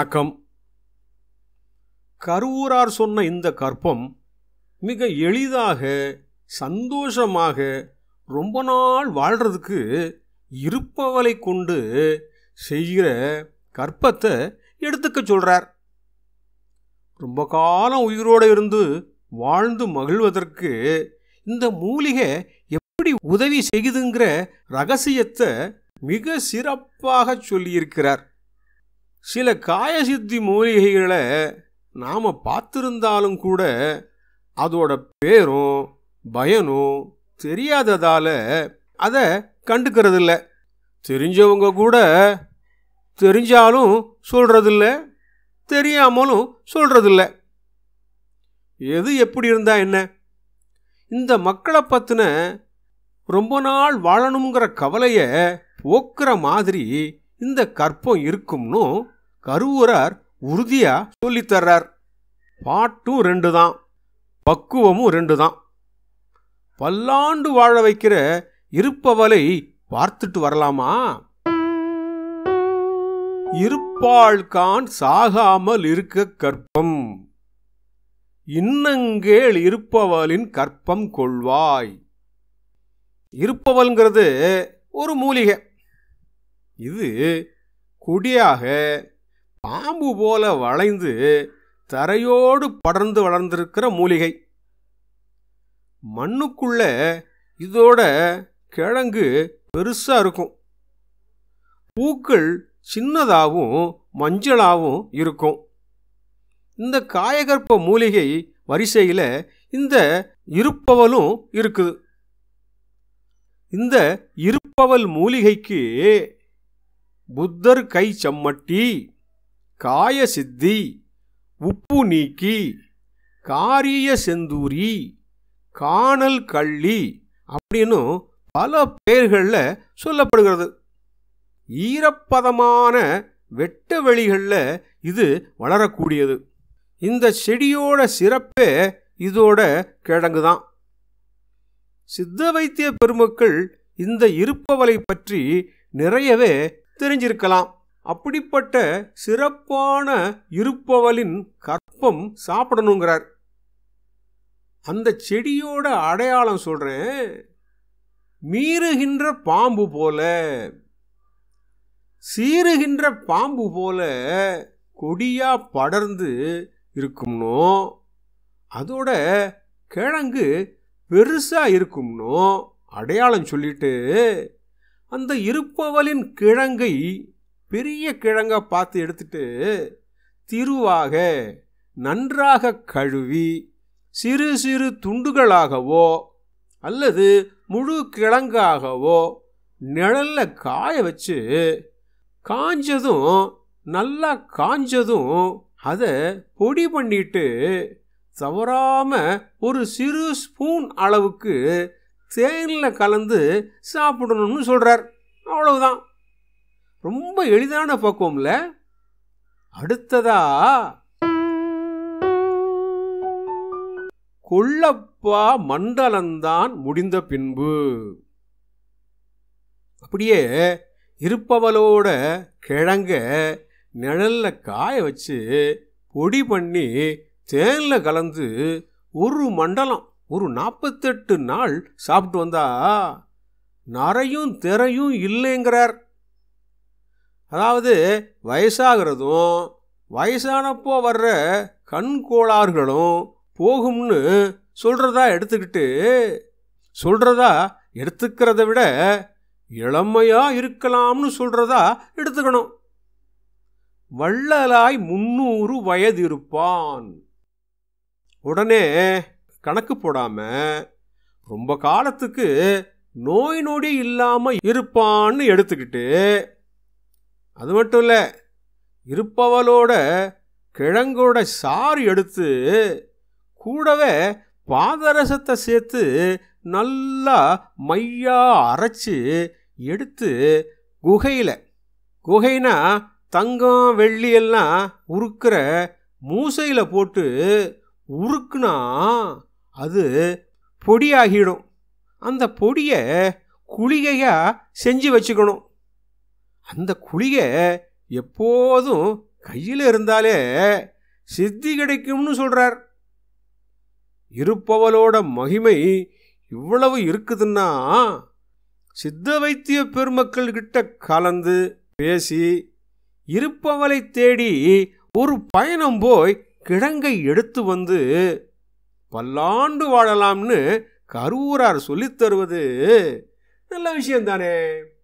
வணக்கம் கருவூரார் சொன்ன இந்த கற்பம் மிக எளிதாக சந்தோஷமாக ரொம்ப நாள் வாழ்றதுக்கு இருப்பவளை கொண்டு செய்கிற கற்பத்தை எடுத்துக்க சொல்றார் ரொம்ப காலம் உயிரோடு இருந்து வாழ்ந்து மகிழ்வதற்கு இந்த மூலிகை எப்படி உதவி செய்யுதுங்கிற ரகசியத்தை மிக சிறப்பாக சொல்லியிருக்கிறார் சில காயசித்தி மூலிகைகளை நாம் பார்த்திருந்தாலும் கூட அதோட பேரும் பயனும் தெரியாததால அதை கண்டுக்கிறதில்ல தெரிஞ்சவங்க கூட தெரிஞ்சாலும் சொல்றதில்ல தெரியாமலும் சொல்றதில்ல எது எப்படி இருந்தா என்ன இந்த மக்களை பற்றின ரொம்ப நாள் வாழணுங்கிற கவலையை போக்குற மாதிரி இந்த கற்பம் இருக்கும்னு கருவூரார் உறுதியா சொல்லித்தர்றார் பாட்டும் ரெண்டு தான் பக்குவமும் ரெண்டு தான் பல்லாண்டு வாழ வைக்கிற இருப்பவலை பார்த்துட்டு வரலாமா இருப்பாள்கான் சாகாமல் இருக்க கற்பம் இன்னங்கேள் இருப்பவளின் கற்பம் கொள்வாய் இருப்பவள்ங்கிறது ஒரு மூலிகை இது கொடியாக பாம்பு போல வளைந்து தரையோடு படர்ந்து வளர்ந்திருக்கிற மூலிகை மண்ணுக்குள்ள இதோட கிழங்கு பெருசா இருக்கும் பூக்கள் சின்னதாகவும் மஞ்சளாகவும் இருக்கும் இந்த காயகற்ப மூலிகை வரிசையில் இந்த இருப்பவலும் இருக்குது இந்த இருப்பவல் மூலிகைக்கு புத்தர் கை சம்மட்டி காய சித்தி உப்பு நீக்கி காரிய செந்தூரி காணல் கள்ளி அப்படின்னு பல பெயர்களில் சொல்லப்படுகிறது ஈரப்பதமான வெட்ட வெளிகளில் இது வளரக்கூடியது இந்த செடியோட சிறப்பே இதோட கிழங்கு தான் சித்த வைத்திய பெருமக்கள் இந்த இருப்பவலை பற்றி நிறையவே தெரிஞ்சிருக்கலாம் அப்படிப்பட்ட சிறப்பான இருப்பவலின் கற்பம் சாப்பிடணுங்கிறார் அந்த செடியோட அடையாளம் சொல்றேன் மீறுகின்ற பாம்பு போல சீறுகின்ற பாம்பு போல கொடியா படர்ந்து இருக்கும்னோ அதோட கிழங்கு பெருசா இருக்கும்னோ அடையாளம் சொல்லிட்டு அந்த இருப்பவலின் கிழங்கை பெரிய கிழங்கா பார்த்து எடுத்துட்டு திருவாக நன்றாக கழுவி சிறு சிறு துண்டுகளாகவோ அல்லது முழு கிழங்காகவோ நிழல்ல காய வச்சு காஞ்சதும் நல்லா காஞ்சதும் அதை பொடி பண்ணிட்டு தவறாம ஒரு சிறு ஸ்பூன் அளவுக்கு தேனில் கலந்து சாப்பிடணும்னு சொல்றார் அவ்வளவுதான் ரொம்ப எளிதான பக்குவம்ல அடுத்ததா கொள்ளப்பா மண்டலந்தான் முடிந்த பின்பு அப்படியே இருப்பவளோட கிழங்க நிழல்ல காய வச்சு பொடி பண்ணி தேனில் கலந்து ஒரு மண்டலம் ஒரு நாற்பத்தெட்டு நாள் சாப்பிட்டு வந்தா நரையும் திரையும் இல்லைங்கிறார் அதாவது வயசாகிறதும் வயசானப்போ வர்ற கண் கோளாறுகளும் போகும்னு சொல்றதா எடுத்துக்கிட்டு சொல்றதா எடுத்துக்கிறத விட இளமையா இருக்கலாம்னு சொல்றதா எடுத்துக்கணும் வள்ளலாய் முன்னூறு வயது இருப்பான் உடனே கணக்கு போடாம ரொம்ப காலத்துக்கு நோய் நொடி இல்லாம இருப்பான்னு எடுத்துக்கிட்டு அது மட்டும் இல்லை இருப்பவளோட கிழங்கோட சாறு எடுத்து கூடவே பாதரசத்தை சேர்த்து நல்லா மையா அரைச்சு எடுத்து குகையில் குகைனா தங்கம் வெள்ளி எல்லாம் உருக்கிற மூசையில் போட்டு உருக்குனா அது பொடியாகிடும் அந்த பொடியை குளிகையாக செஞ்சு வச்சுக்கணும் அந்த குளிகை எப்போதும் கையில் இருந்தாலே சித்தி கிடைக்கும்னு சொல்றார் இருப்பவளோட மகிமை இவ்வளவு இருக்குதுன்னா சித்த வைத்திய பெருமக்கள் கிட்ட கலந்து பேசி இருப்பவளை தேடி ஒரு பயணம் போய் கிழங்கை எடுத்து வந்து பல்லாண்டு வாழலாம்னு கருவூரார் சொல்லித் தருவது நல்ல விஷயம்தானே